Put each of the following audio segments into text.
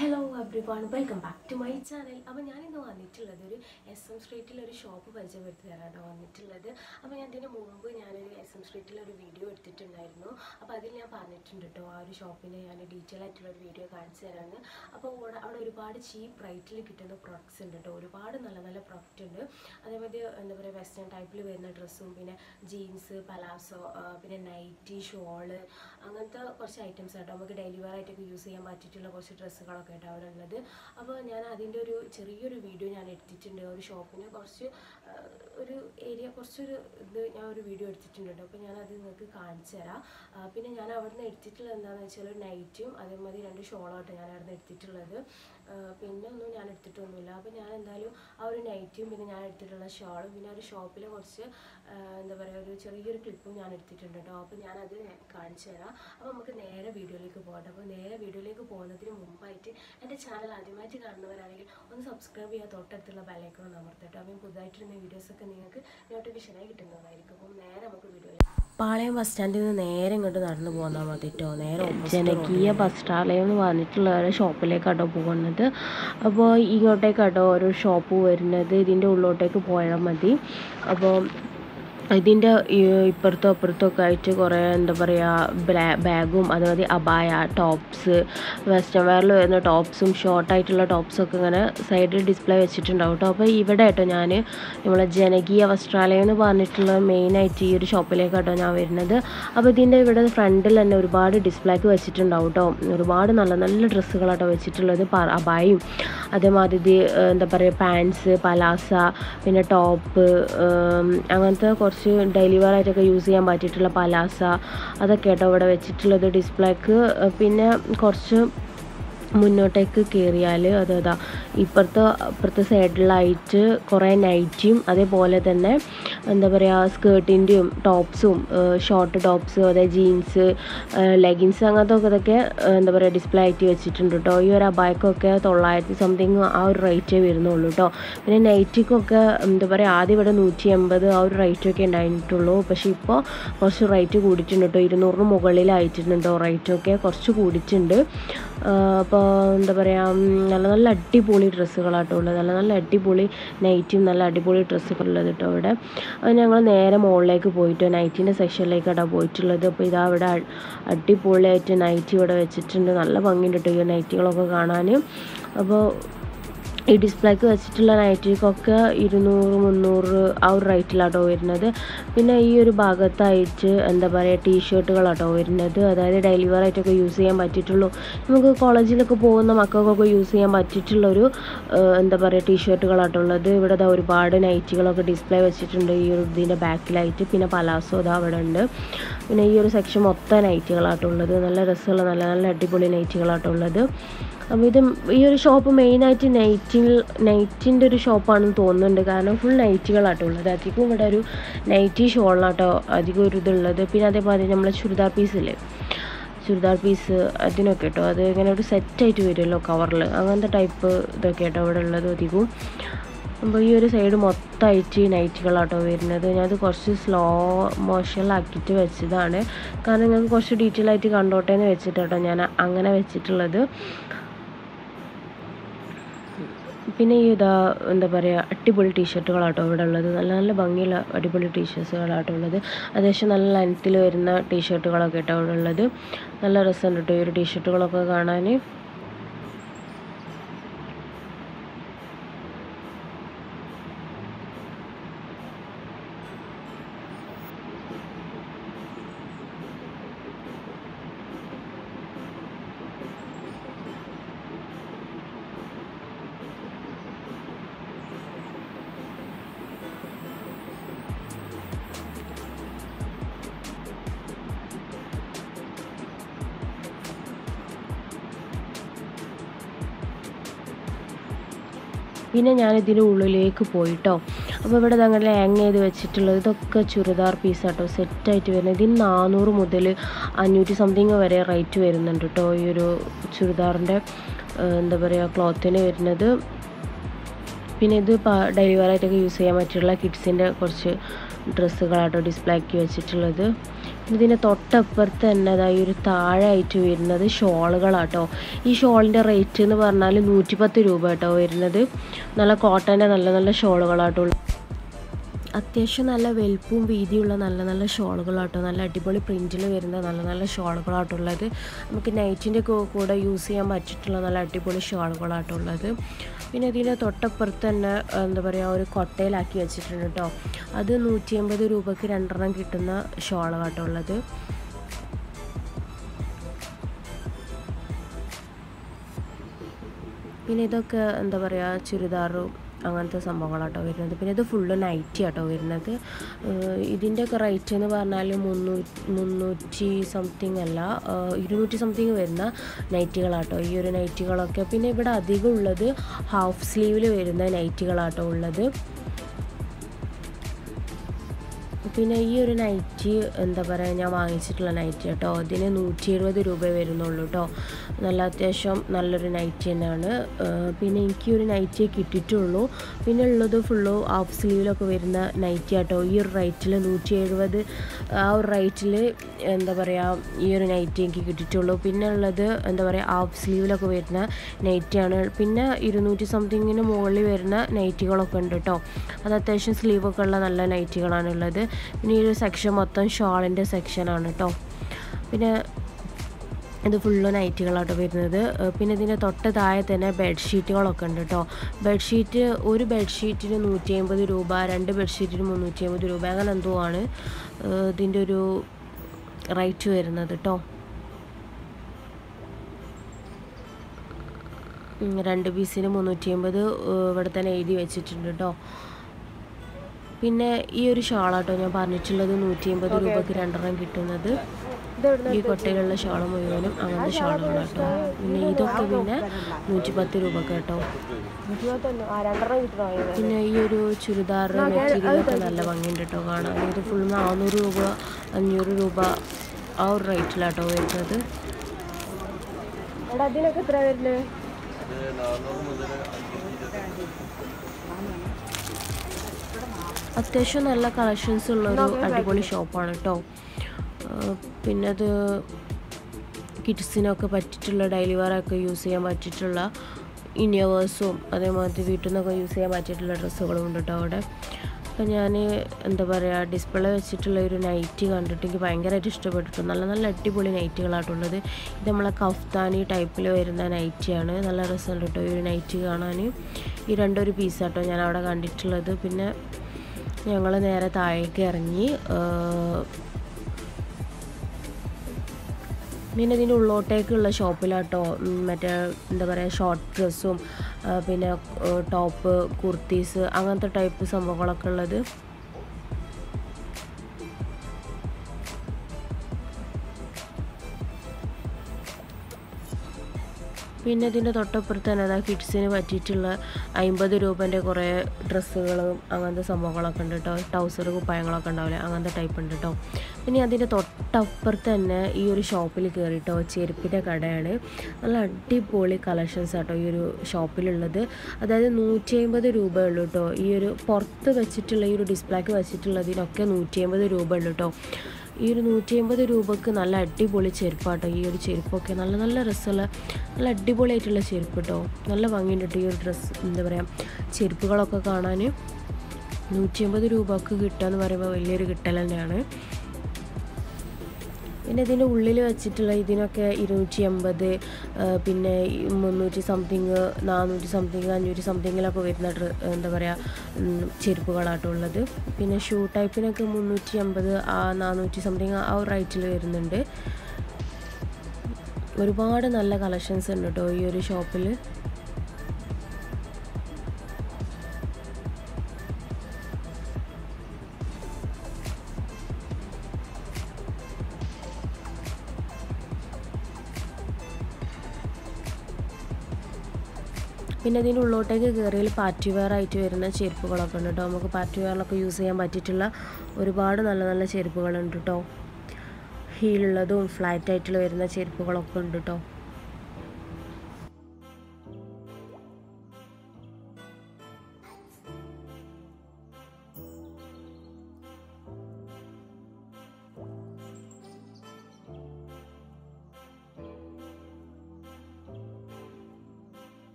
hello everyone welcome back to my channel അപ്പോൾ ഞാനിന്ന് വന്നിട്ടുള്ളത് ഒരു എസ് എം സ്ട്രീറ്റിൽ ഒരു ഷോപ്പ് പരിചയപ്പെടുത്തി തരാട്ടോ വന്നിട്ടുള്ളത് അപ്പോൾ ഞാൻ ഇതിന് മുമ്പ് ഞാനൊരു എസ് എം സ്ട്രീറ്റിൽ ഒരു വീഡിയോ എടുത്തിട്ടുണ്ടായിരുന്നു അപ്പോൾ അതിൽ ഞാൻ പറഞ്ഞിട്ടുണ്ട് കേട്ടോ ആ ഒരു ഷോപ്പിന് ഞാൻ ഡീറ്റെയിൽ ആയിട്ടുള്ള ഒരു വീഡിയോ കാണിച്ചു തരാമെന്ന് അപ്പോൾ അവിടെ അവിടെ ഒരുപാട് ചീപ്പ് റേറ്റിൽ കിട്ടുന്ന പ്രൊഡക്ട്സ് ഉണ്ട് കേട്ടോ ഒരുപാട് നല്ല നല്ല പ്രൊഡക്റ്റ് ഉണ്ട് അതേമാതിരി എന്താ പറയുക വെസ്റ്റേൺ ടൈപ്പിൽ വരുന്ന ഡ്രസ്സും പിന്നെ ജീൻസ് പലാസോ പിന്നെ നൈറ്റി ഷോള് അങ്ങനത്തെ കുറച്ച് ഐറ്റംസ് ആട്ടോ നമുക്ക് ഡെയിലി വെയർ ആയിട്ടൊക്കെ യൂസ് ചെയ്യാൻ പറ്റിയിട്ടുള്ള കുറച്ച് ഡ്രസ്സുകളൊക്കെ ആയിട്ട് അവിടെ ഉള്ളത് അപ്പോൾ ഞാൻ അതിൻ്റെ ഒരു ചെറിയൊരു വീഡിയോ ഞാൻ എടുത്തിട്ടുണ്ട് ഒരു ഷോപ്പിന് കുറച്ച് ആ, ഒരു ഏരിയ കുറച്ചൊരു ഇത് ഞാൻ ഒരു വീഡിയോ എടുത്തിട്ടുണ്ട് കേട്ടോ അപ്പോൾ ഞാൻ അത് നിങ്ങൾക്ക് കാണിച്ചു തരാം ആ, പിന്നെ ഞാൻ അവിടെ നിന്ന് എടുത്തിട്ടുള്ളത് എന്താണെന്ന് വെച്ചാൽ ഒരു നൈറ്റും അതേമാതിരി രണ്ട് ഷോളാട്ടോ ഞാൻ അവിടെ നിന്ന് എടുത്തിട്ടുള്ളത് ആ, പിന്നെ ഒന്നും ഞാൻ എടുത്തിട്ടൊന്നുമില്ല അപ്പോൾ ഞാൻ എന്തായാലും ആ ഒരു നൈറ്റും പിന്നെ ഞാൻ എടുത്തിട്ടുള്ള ഷോളും പിന്നെ ഒരു ഷോപ്പിലെ കുറച്ച് ആ, എന്താ പറയുക ഒരു ചെറിയൊരു ക്ലിപ്പും ഞാൻ എടുത്തിട്ടുണ്ട് കേട്ടോ അപ്പോൾ ഞാനത് കാണിച്ചു തരാം അപ്പോൾ നമുക്ക് നേരെ വീഡിയോയിലേക്ക് പോകട്ടെ അപ്പോൾ നേരെ വീഡിയോയിലേക്ക് പോകുന്നതിന് മുമ്പായിട്ട് എൻ്റെ ചാനൽ ആദ്യമായിട്ട് കാണുന്നവരാണെങ്കിൽ ഒന്ന് സബ്സ്ക്രൈബ് ചെയ്യുക തൊട്ടടുത്തുള്ള ബെല്ലൈക്കൺ ഒന്ന് അമർത്തട്ടോ അപ്പോൾ പുതുതായിട്ടിരുന്ന വീഡിയോസൊക്കെ നിങ്ങൾക്ക് നോട്ടിഫിക്കേഷനായി കിട്ടുന്നതായിരിക്കും അപ്പോൾ നേരെ നമുക്ക് വീഡിയോയിലേക്ക് പാളയം ബസ് സ്റ്റാൻഡിൽ നിന്ന് നേരെ ഇങ്ങോട്ട് നടന്നു പോന്നാൽ മതി കേട്ടോ നേരെ ജനകീയ ബസ്റ്റാലയം എന്ന് പറഞ്ഞിട്ടുള്ള ഒരു ഷോപ്പിലേക്കാട്ടോ പോകുന്നത് അപ്പോൾ ഇങ്ങോട്ടേക്കാട്ടോ ഒരു ഷോപ്പ് വരുന്നത് ഇതിൻ്റെ ഉള്ളോട്ടേക്ക് പോയാൽ മതി അപ്പോൾ ഇതിൻ്റെ ഇപ്പുറത്തും അപ്പുറത്തും ഒക്കെ ആയിട്ട് കുറേ എന്താ പറയുക ബാഗും അതുപോലെ അബായ ടോപ്സ് വെസ്റ്റേൺ വെയറിൽ വരുന്ന ടോപ്സും ഷോർട്ടായിട്ടുള്ള ടോപ്സൊക്കെ ഇങ്ങനെ സൈഡിൽ ഡിസ്പ്ലേ വെച്ചിട്ടുണ്ടാവും കേട്ടോ അപ്പോൾ ഇവിടെ കേട്ടോ ഞാൻ നമ്മളെ ജനകീയ വസ്ത്രാലയം എന്ന് പറഞ്ഞിട്ടുള്ള മെയിനായിട്ട് ഈ ഒരു ഷോപ്പിലേക്കാട്ടോ ഞാൻ വരുന്നത് അപ്പോൾ ഇതിൻ്റെ ഇവിടെ ഫ്രണ്ടിൽ തന്നെ ഒരുപാട് ഡിസ്പ്ലേക്ക് വെച്ചിട്ടുണ്ടാവും കേട്ടോ ഒരുപാട് നല്ല നല്ല ഡ്രസ്സുകളാട്ടോ വെച്ചിട്ടുള്ളത് പ- അബായും അതേമാതിരി ഏഹ്, എന്താ പറയുക പാൻസ് പലാസ പിന്നെ ടോപ്പ് അങ്ങനത്തെ കുറച്ച് ഡെയിലി വെയർ ആയിട്ടൊക്കെ യൂസ് ചെയ്യാൻ പറ്റിയിട്ടുള്ള പലാസ അതൊക്കെ കേട്ടോ ഇവിടെ വെച്ചിട്ടുള്ളത് ഡിസ്പ്ലേക്ക് പിന്നെ കുറച്ച് മുന്നോട്ടേക്ക് കയറിയാൽ അത് അതാ ഇപ്പുറത്തെ അപ്പുറത്തെ സൈഡിലായിട്ട് കുറേ നൈറ്റിയും അതേപോലെ തന്നെ എന്താ പറയുക സ്കേർട്ടിൻ്റെയും ടോപ്സും ഷോർട്ട് ടോപ്സ് അതായത് ജീൻസ് ലെഗിൻസ് അങ്ങനത്തെ ഒക്കെ ഇതൊക്കെ ഏഹ്, എന്താ പറയുക ഡിസ്പ്ലേ ആയിട്ട് വെച്ചിട്ടുണ്ട് കേട്ടോ ഈ ഒരു അബായ്ക്കൊക്കെ തൊള്ളായിരത്തി സംതിങ് ആ ഒരു റേറ്റേ വരുന്നുള്ളൂ കേട്ടോ പിന്നെ നൈറ്റിക്കൊക്കെ എന്താ പറയുക ആദ്യം ഇവിടെ നൂറ്റി എൺപത് ആ ഒരു റേറ്റൊക്കെ ഉണ്ടായിട്ടുള്ളൂ പക്ഷേ ഇപ്പോൾ കുറച്ച് റേറ്റ് കൂടിയിട്ടുണ്ട് കേട്ടോ ഇരുന്നൂറിന് മുകളിലായിട്ടുണ്ടോ റേറ്റൊക്കെ കുറച്ച് കൂടിയിട്ടുണ്ട് അപ്പോൾ എന്താ പറയുക ഉം, നല്ല നല്ല അടിപൊളി ഡ്രസ്സുകളാട്ടോ ഉള്ളത് നല്ല നല്ല അടിപൊളി നൈറ്റിയും നല്ല അടിപൊളി ഡ്രസ്സുകൾ ഉള്ളത് കേട്ടോ ഇവിടെ അത് ഞങ്ങൾ നേരെ മുകളിലേക്ക് പോയിട്ട് നൈറ്റിൻ്റെ സെക്ഷനിലേക്കാട്ടോ പോയിട്ടുള്ളത് അപ്പോൾ ഇതാ ഇവിടെ അ- അടിപൊളിയായിട്ട് നൈറ്റി ഇവിടെ വെച്ചിട്ടുണ്ട് നല്ല ഭംഗിയുണ്ട് കേട്ടോ ഈ നൈറ്റികളൊക്കെ കാണാൻ അപ്പോൾ ഈ ഡിസ്പ്ലേക്ക് വെച്ചിട്ടുള്ള നൈറ്റിക്കൊക്കെ ഇരുന്നൂറ് മുന്നൂറ് ആ ഒരു റേറ്റിലാട്ടോ വരുന്നത് പിന്നെ ഈ ഒരു ഭാഗത്തായിട്ട് എന്താ പറയുക ടീഷർട്ടുകളാട്ടോ വരുന്നത് അതായത് ഡെയിലി വെയർ ആയിട്ടൊക്കെ യൂസ് ചെയ്യാൻ പറ്റിയിട്ടുള്ളൂ നമുക്ക് കോളേജിലൊക്കെ പോകുന്ന മക്കൾക്കൊക്കെ യൂസ് ചെയ്യാൻ പറ്റിയിട്ടുള്ളൊരു ഏഹ്, എന്താ പറയുക ടീഷർട്ടുകളാട്ടോ ഉള്ളത് ഇവിടെ ദാ ഒരുപാട് നൈറ്റികളൊക്കെ ഡിസ്പ്ലേ വെച്ചിട്ടുണ്ട് ഈ ഒരു ഇതിൻ്റെ ബാക്കിലായിട്ട് പിന്നെ പലാസോ ഇതാ അവിടെ ഉണ്ട് പിന്നെ ഈ ഒരു സെക്ഷൻ മൊത്തം നൈറ്റികളാട്ടോ ഉള്ളത് നല്ല രസമുള്ള നല്ല നല്ല അടിപൊളി നൈറ്റികളാട്ടോ ഉള്ളത് അപ്പോൾ ഇത് ഈ ഒരു ഷോപ്പ് മെയിനായിട്ട് നൈറ്റിൽ നൈറ്റിൻ്റെ ഒരു ഷോപ്പാണെന്ന് തോന്നുന്നുണ്ട് കാരണം ഫുൾ നൈറ്റികളാട്ടോ ഉള്ളത് അധികം ഇവിടെ ഒരു നൈറ്റി ഷോളിനാട്ടോ അധികം ഒരു ഇതുള്ളത് പിന്നെ അതേപോലെ നമ്മളെ ചുരിദാർ പീസില്ലേ ചുരിദാർ പീസ് അതിനൊക്കെ കേട്ടോ അത് ഇങ്ങനെ ഒരു സെറ്റായിട്ട് വരുമല്ലോ കവറിൽ അങ്ങനത്തെ ടൈപ്പ് ഇതൊക്കെ കേട്ടോ ഇവിടെ ഉള്ളത് അധികവും അപ്പോൾ ഈ ഒരു സൈഡ് മൊത്തമായിട്ട് നൈറ്റുകളാട്ടോ വരുന്നത് ഞാനത് കുറച്ച് സ്ലോ മോഷനിലാക്കിയിട്ട് വെച്ചതാണ് കാരണം നിങ്ങൾക്ക് കുറച്ച് ഡീറ്റെയിൽ ആയിട്ട് കണ്ടോട്ടെ എന്ന് വെച്ചിട്ടാട്ടോ ഞാൻ അങ്ങനെ വെച്ചിട്ടുള്ളത് പിന്നെ ഈ ഇതാ എന്താ പറയുക അടിപൊളി ടീഷർട്ടുകളാട്ടോ ഇവിടെ ഉള്ളത് നല്ല നല്ല ഭംഗിയുള്ള അടിപൊളി ടീഷർട്സുകളാട്ടോ ഉള്ളത് അത്യാവശ്യം നല്ല ലെങ്ത്തിൽ വരുന്ന ടീഷർട്ടുകളൊക്കെ കേട്ടോ ഇവിടെ ഉള്ളത് നല്ല രസമുണ്ട് കേട്ടോ ഈ ഒരു ടീഷർട്ടുകളൊക്കെ കാണാൻ പിന്നെ ഞാൻ ഇതിൻ്റെ ഉള്ളിലേക്ക് പോയിട്ടോ അപ്പോൾ ഇവിടെ ഞങ്ങൾ ഹാങ് ചെയ്ത് വെച്ചിട്ടുള്ളത് ഇതൊക്കെ ചുരിദാർ പീസാട്ടോ സെറ്റായിട്ട് വരുന്നത് ഇതിന് നാനൂറ് മുതൽ അഞ്ഞൂറ്റി സംതിങ് വരെ റേറ്റ് വരുന്നുണ്ട് കേട്ടോ ഈ ഒരു ചുരിദാറിൻ്റെ എന്താ പറയുക ക്ലോത്തിന് വരുന്നത് പിന്നെ ഇത് ഡെലിവറി ആയിട്ടൊക്കെ യൂസ് ചെയ്യാൻ പറ്റിയുള്ള കിഡ്സിൻ്റെ കുറച്ച് ഡ്രസ്സുകളാട്ടോ ഡിസ്പ്ലേ ആക്കി വെച്ചിട്ടുള്ളത് ഇതിൻ്റെ തൊട്ടപ്പുറത്ത് തന്നെ അതായത് ഒരു താഴെയായിട്ട് വരുന്നത് ഷോളുകളാട്ടോ ഈ ഷോളിൻ്റെ റേറ്റ് എന്ന് പറഞ്ഞാൽ നൂറ്റിപ്പത്ത് രൂപ കേട്ടോ വരുന്നത് നല്ല കോട്ടൻ്റെ നല്ല നല്ല ഷോളുകളാട്ടോ അത്യാവശ്യം നല്ല വലുപ്പവും വീതിയുള്ള നല്ല നല്ല ഷോളുകളാട്ടോ നല്ല അടിപൊളി പ്രിൻറ്റിൽ വരുന്ന നല്ല നല്ല ഷോളുകളാട്ടോ ഉള്ളത് നമുക്ക് നൈറ്റിൻ്റെ കൂടെ യൂസ് ചെയ്യാൻ പറ്റിയിട്ടുള്ള നല്ല അടിപൊളി ഷോളുകളാട്ടോ ഉള്ളത് പിന്നെ ഇതിൻ്റെ തൊട്ടപ്പുറത്ത് തന്നെ എന്താ പറയുക ഒരു കൊട്ടയിലാക്കി വെച്ചിട്ടുണ്ട് കേട്ടോ അത് നൂറ്റി അമ്പത് രൂപയ്ക്ക് രണ്ടെണ്ണം കിട്ടുന്ന ഷോളാട്ടോ ഉള്ളത് പിന്നെ ഇതൊക്കെ എന്താ പറയുക ചുരിദാറും അങ്ങനത്തെ സംഭവങ്ങളാട്ടോ വരുന്നത് പിന്നെ ഇത് ഫുള്ള് നൈറ്റി ആട്ടോ വരുന്നത് ഇതിൻ്റെയൊക്കെ റേറ്റ് എന്ന് പറഞ്ഞാൽ മുന്നൂ മുന്നൂറ്റി സംതിങ് അല്ല ഇരുന്നൂറ്റി സംതിങ് വരുന്ന നൈറ്റികളാട്ടോ ഈ ഒരു നൈറ്റികളൊക്കെ പിന്നെ ഇവിടെ അധികം ഉള്ളത് ഹാഫ് സ്ലീവിൽ വരുന്ന നൈറ്റികളാട്ടോ ഉള്ളത് പിന്നെ ഈ ഒരു നൈറ്റി എന്താ പറയുക ഞാൻ വാങ്ങിച്ചിട്ടുള്ള നൈറ്റി കേട്ടോ അതിന് നൂറ്റി എഴുപത് രൂപ വരുന്നുള്ളൂ കേട്ടോ നല്ല അത്യാവശ്യം നല്ലൊരു നൈറ്റി തന്നെയാണ് പിന്നെ എനിക്ക് ഒരു നൈറ്റിയെ കിട്ടിയിട്ടുള്ളൂ പിന്നെ ഉള്ളത് ഫുള്ള് ഹാഫ് സ്ലീവിലൊക്കെ വരുന്ന നൈറ്റി ആട്ടോ ഈ ഒരു റേറ്റിൽ നൂറ്റി എഴുപത് ആ ഒരു റേറ്റിൽ എന്താ പറയുക ഈ ഒരു നൈറ്റി എനിക്ക് കിട്ടിയിട്ടുള്ളൂ പിന്നെ ഉള്ളത് എന്താ പറയുക ഹാഫ് സ്ലീവിലൊക്കെ വരുന്ന നൈറ്റിയാണ് പിന്നെ ഇരുന്നൂറ്റി സംതിങ്ങിന് മുകളിൽ വരുന്ന നൈറ്റികളൊക്കെ ഉണ്ട് കേട്ടോ അത് അത്യാവശ്യം സ്ലീവൊക്കെ ഉള്ള നല്ല നൈറ്റികളാണ് ഉള്ളത് പിന്നെ ഈ ഒരു സെക്ഷൻ മൊത്തം ഷോളിൻ്റെ സെക്ഷനാണ് കേട്ടോ പിന്നെ ഇത് ഫുള്ള് നൈറ്റുകളാട്ടോ വരുന്നത് പിന്നെ ഇതിൻ്റെ തൊട്ട് താഴെ തന്നെ ബെഡ്ഷീറ്റുകളൊക്കെ ഉണ്ട് കേട്ടോ ബെഡ്ഷീറ്റ് ഒരു ബെഡ്ഷീറ്റിന് നൂറ്റി അമ്പത് രൂപ രണ്ട് ബെഡ്ഷീറ്റിന് മുന്നൂറ്റി അമ്പത് രൂപ അങ്ങനെ എന്തോ ആണ് ഇതിൻ്റെ ഒരു റേറ്റ് വരുന്നത് കേട്ടോ രണ്ട് പീസിന് മുന്നൂറ്റി അമ്പത് ഇവിടെ തന്നെ എഴുതി വെച്ചിട്ടുണ്ട് കേട്ടോ പിന്നെ ഈ ഒരു ഷാളാട്ടോ ഞാൻ പറഞ്ഞിട്ടുള്ളത് നൂറ്റി അമ്പത് രൂപയ്ക്ക് രണ്ടെണ്ണം കിട്ടുന്നത് ഈ കൊട്ടയിലുള്ള ഷാള് മുഴുവനും അങ്ങനത്തെ ഷാളുകളാട്ടോ പിന്നെ ഇതൊക്കെ പിന്നെ നൂറ്റി പത്ത് രൂപ കേട്ടോ പിന്നെ ഈ ഒരു ചുരിദാർ മെറ്റീരിയലൊക്കെ നല്ല ഭംഗിയുണ്ട് കേട്ടോ കാണാൻ ഇത് ഫുൾ നാനൂറ് രൂപ അഞ്ഞൂറ് രൂപ ആ ഒരു റേറ്റിലാട്ടോ വരുന്നത് അതിനൊക്കെ എത്ര വരുന്നത് അത്യാവശ്യം നല്ല കളക്ഷൻസ് ഉള്ള ഒരു അടിപൊളി ഷോപ്പാണ് കേട്ടോ പിന്നെ അത് കിഡ്സിനൊക്കെ പറ്റിയിട്ടുള്ള ഡെയിലി വെയറൊക്കെ യൂസ് ചെയ്യാൻ പറ്റിയിട്ടുള്ള ഇന്നോവേഴ്സും അതേമാതിരി വീട്ടിൽ നിന്നൊക്കെ യൂസ് ചെയ്യാൻ പറ്റിയിട്ടുള്ള ഡ്രസ്സുകളും ഉണ്ട് കേട്ടോ അവിടെ അപ്പം ഞാൻ എന്താ പറയുക ഡിസ്പ്ലേ വെച്ചിട്ടുള്ള ഒരു നൈറ്റി കണ്ടിട്ട് എനിക്ക് ഭയങ്കരമായിട്ട് ഇഷ്ടപ്പെട്ടിട്ടുണ്ട് നല്ല നല്ല അടിപൊളി നൈറ്റികളായിട്ടുള്ളത് ഇത് നമ്മളെ കഫ്താനി ടൈപ്പിൽ വരുന്ന നൈറ്റിയാണ് നല്ല രസമുണ്ട് കേട്ടോ ഈ ഒരു നൈറ്റി കാണാൻ ഈ രണ്ടൊരു പീസാട്ടോ ഞാൻ അവിടെ കണ്ടിട്ടുള്ളത് പിന്നെ ഞങ്ങൾ നേരെ താഴേക്ക് ഇറങ്ങി പിന്നെ ഇതിൻ്റെ ഉള്ളോട്ടേക്കുള്ള ഷോപ്പിലാട്ടോ മറ്റേ എന്താ പറയുക ഷോർട്ട് ഡ്രസ്സും പിന്നെ ടോപ്പ് കുർത്തീസ് അങ്ങനത്തെ ടൈപ്പ് സംഭവങ്ങളൊക്കെ ഉള്ളത് പിന്നെ ഇതിൻ്റെ തൊട്ടപ്പുറത്ത് തന്നെ അതാ കിഡ്സിന് പറ്റിയിട്ടുള്ള അമ്പത് രൂപേൻ്റെ കുറേ ഡ്രസ്സുകളും അങ്ങനത്തെ സംഭവങ്ങളൊക്കെ ഉണ്ട് കേട്ടോ ടൗസർ കുപ്പായങ്ങളൊക്കെ ഉണ്ടാവില്ലേ അങ്ങനത്തെ ടൈപ്പ് ഉണ്ട് കേട്ടോ പിന്നെ അതിൻ്റെ തൊട്ടപ്പുറത്ത് തന്നെ ഈ ഒരു ഷോപ്പിൽ കയറിയിട്ടോ ചെരുപ്പിൻ്റെ കടയാണ് നല്ല അടിപൊളി കളക്ഷൻസ് ആട്ടോ ഈ ഒരു ഷോപ്പിലുള്ളത് അതായത് നൂറ്റി അമ്പത് രൂപ ഉള്ളൂ കേട്ടോ ഈ ഒരു പുറത്ത് വെച്ചിട്ടുള്ള ഈ ഒരു ഡിസ്പ്ലേക്ക് വെച്ചിട്ടുള്ളതിനൊക്കെ നൂറ്റി അമ്പത് രൂപ ഉള്ളൂ കേട്ടോ ഈ ഒരു നൂറ്റി അമ്പത് രൂപക്ക് നല്ല അടിപൊളി ചെരുപ്പാട്ടോ ഈ ഒരു ചെരുപ്പൊക്കെ നല്ല നല്ല രസമുള്ള നല്ല അടിപൊളിയായിട്ടുള്ള ചെരുപ്പ് കേട്ടോ നല്ല ഭംഗിയുണ്ട് കേട്ടോ ഈ ഒരു ഡ്രസ്സ് എന്താ പറയുക ചെരുപ്പുകളൊക്കെ കാണാൻ നൂറ്റി അമ്പത് രൂപക്ക് കിട്ടുക എന്ന് പറയുമ്പോൾ വലിയൊരു കിട്ടൽ തന്നെയാണ് പിന്നെ ഇതിൻ്റെ ഉള്ളിൽ വെച്ചിട്ടുള്ള ഇതിനൊക്കെ ഇരുന്നൂറ്റി എൺപത് പിന്നെ മുന്നൂറ്റി സംതിങ് നാനൂറ്റി സംതിങ് അഞ്ഞൂറ്റി സംതിങ്ങിലൊക്കെ വരുന്ന ഡ്ര എന്താ പറയുക ചെരുപ്പുകളാട്ടോ ഉള്ളത് പിന്നെ ഷൂ ടൈപ്പിനൊക്കെ മുന്നൂറ്റി അമ്പത് ആ നാനൂറ്റി സംതിങ് ആ ഒരു റേറ്റിൽ വരുന്നുണ്ട് ഒരുപാട് നല്ല കളക്ഷൻസ് ഉണ്ട് കേട്ടോ ഈ ഒരു ഷോപ്പിൽ പിന്നെ ഇതിൻ്റെ ഉള്ളോട്ടേക്ക് കയറിയാൽ പാർട്ടി വെയർ ആയിട്ട് വരുന്ന ചെരുപ്പുകളൊക്കെ ഉണ്ട് കേട്ടോ നമുക്ക് പാർട്ടി വെയറിലൊക്കെ യൂസ് ചെയ്യാൻ പറ്റിയിട്ടുള്ള ഒരുപാട് നല്ല നല്ല ചെരുപ്പുകളുണ്ട് കേട്ടോ ഹീലുള്ളതും ഫ്ലാറ്റ് ആയിട്ടുള്ള വരുന്ന ചെരുപ്പുകളൊക്കെ ഉണ്ട് കേട്ടോ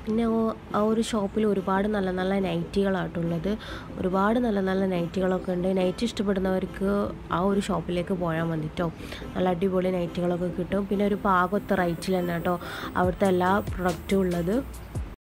പിന്നെ ഓ- ആ ഒരു ഷോപ്പിൽ ഒരുപാട് നല്ല നല്ല നൈറ്റികളാട്ടുള്ളത് ഒരുപാട് നല്ല നല്ല നൈറ്റികളൊക്കെ ഉണ്ട് നൈറ്റ് ഇഷ്ടപ്പെടുന്നവർക്ക് ആ ഒരു ഷോപ്പിലേക്ക് പോയാൽ മതി കേട്ടോ നല്ല അടിപൊളി നൈറ്റികളൊക്കെ കിട്ടും പിന്നെ ഒരു പാകത്തെ റേറ്റിൽ തന്നെ കേട്ടോ അവിടുത്തെ എല്ലാ പ്രൊഡക്റ്റും ഉള്ളത്